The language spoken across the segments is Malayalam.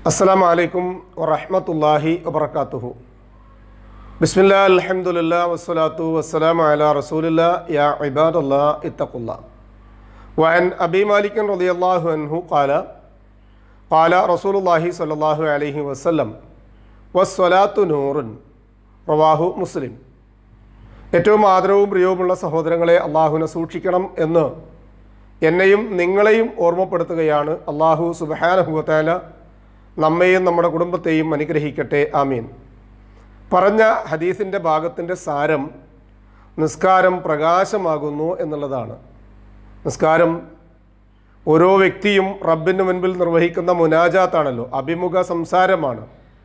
അസ്സാം വലൈക്കും വറഹമത്തല്ലാഹി വബർക്കാത്തുഹു ബിസ്മില്ലാ അൽഹംദുലില്ലാ വസ്സലാത്തു വസ്സലാമു അലാ റസൂലില്ലാ യാ ഇബാദല്ലാ ഇത്തഖുല്ലാ വഅൻ അബി മാലിക് റളിയല്ലാഹു അൻഹു ഖാല ഖാല റസൂലുള്ളാഹി സ്വല്ലല്ലാഹു അലൈഹി വസല്ലം വസ്സലാത്തു നൂറുൻ റവാഹു മുസ്ലിം ഏറ്റവും ആദരവും പ്രിയവുമുള്ള സഹോദരങ്ങളെ അള്ളാഹുവിനെ സൂക്ഷിക്കണം എന്ന് എന്നെയും നിങ്ങളെയും ഓർമ്മപ്പെടുത്തുകയാണ് അള്ളാഹു സുബഹാനഹുവത്താല നമ്മെയും നമ്മുടെ കുടുംബത്തെയും അനുഗ്രഹിക്കട്ടെ ആമീൻ പറഞ്ഞ ഹദീസിൻ്റെ ഭാഗത്തിൻ്റെ സാരം നിസ്കാരം പ്രകാശമാകുന്നു എന്നുള്ളതാണ് നിസ്കാരം ഓരോ വ്യക്തിയും റബ്ബിന് മുൻപിൽ നിർവഹിക്കുന്ന മുനാജാത്താണല്ലോ അഭിമുഖ സംസാരമാണ്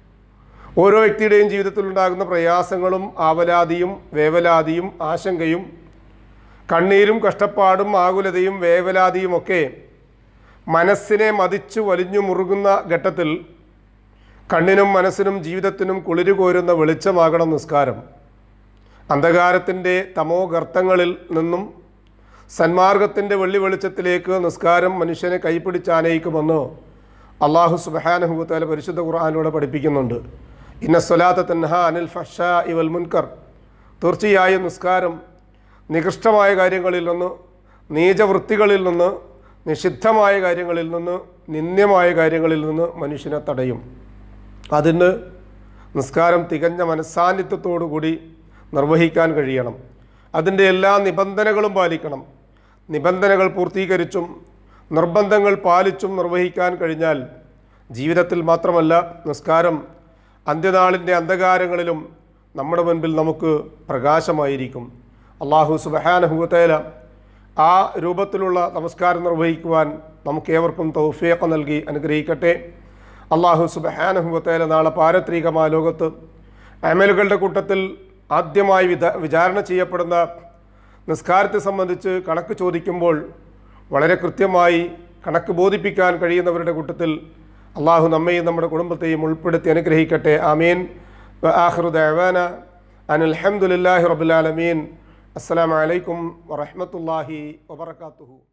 ഓരോ വ്യക്തിയുടെയും ജീവിതത്തിൽ ഉണ്ടാകുന്ന പ്രയാസങ്ങളും ആവലാതിയും വേവലാതിയും ആശങ്കയും കണ്ണീരും കഷ്ടപ്പാടും ആകുലതയും വേവലാതിയും ഒക്കെ മനസ്സിനെ മതിച്ചു വലിഞ്ഞു മുറുകുന്ന ഘട്ടത്തിൽ കണ്ണിനും മനസ്സിനും ജീവിതത്തിനും കുളിരു കോരുന്ന വെളിച്ചമാകണം നിസ്കാരം അന്ധകാരത്തിൻ്റെ തമോ ഗർത്തങ്ങളിൽ നിന്നും സന്മാർഗത്തിൻ്റെ വെള്ളി വെളിച്ചത്തിലേക്ക് നിസ്കാരം മനുഷ്യനെ കൈപ്പിടിച്ചാനയിക്കുമെന്ന് അള്ളാഹു സുബഹാനഹുത്താല പരിശുദ്ധ ഖുർആാനിലൂടെ പഠിപ്പിക്കുന്നുണ്ട് ഇന്ന സ്വലാത്ത തൻഹ അനിൽ ഫഷ ഇവൽ മുൻകർ തീർച്ചയായും നിസ്കാരം നികൃഷ്ടമായ കാര്യങ്ങളിൽ നിന്ന് നീചവൃത്തികളിൽ നിന്ന് നിഷിദ്ധമായ കാര്യങ്ങളിൽ നിന്ന് നിന്ദ്യമായ കാര്യങ്ങളിൽ നിന്ന് മനുഷ്യനെ തടയും അതിന് നിസ്കാരം തികഞ്ഞ മനസ്സാന്നിധ്യത്തോടു കൂടി നിർവഹിക്കാൻ കഴിയണം അതിൻ്റെ എല്ലാ നിബന്ധനകളും പാലിക്കണം നിബന്ധനകൾ പൂർത്തീകരിച്ചും നിർബന്ധങ്ങൾ പാലിച്ചും നിർവഹിക്കാൻ കഴിഞ്ഞാൽ ജീവിതത്തിൽ മാത്രമല്ല നിസ്കാരം അന്ത്യനാളിൻ്റെ അന്ധകാരങ്ങളിലും നമ്മുടെ മുൻപിൽ നമുക്ക് പ്രകാശമായിരിക്കും അള്ളാഹു സുബഹാനഹുത്തേല ആ രൂപത്തിലുള്ള നമസ്കാരം നിർവഹിക്കുവാൻ നമുക്ക് ഏവർക്കും തൗഫീഖ നൽകി അനുഗ്രഹിക്കട്ടെ അള്ളാഹു സുബഹാനഹുത്തേല നാളെ പാരത്രികമായ ലോകത്ത് അമലുകളുടെ കൂട്ടത്തിൽ ആദ്യമായി വിധ വിചാരണ ചെയ്യപ്പെടുന്ന നിസ്കാരത്തെ സംബന്ധിച്ച് കണക്ക് ചോദിക്കുമ്പോൾ വളരെ കൃത്യമായി കണക്ക് ബോധിപ്പിക്കാൻ കഴിയുന്നവരുടെ കൂട്ടത്തിൽ അള്ളാഹു നമ്മയും നമ്മുടെ കുടുംബത്തെയും ഉൾപ്പെടുത്തി അനുഗ്രഹിക്കട്ടെ ആമീൻ ആഹ്റു ദഅവാന അനിൽ അൽഹംദുലില്ലാഹി റബ്ബിൽ ആലമീൻ അസ്സലാമു അലൈക്കും വറഹ്മത്തുള്ളാഹി വബറകാതുഹു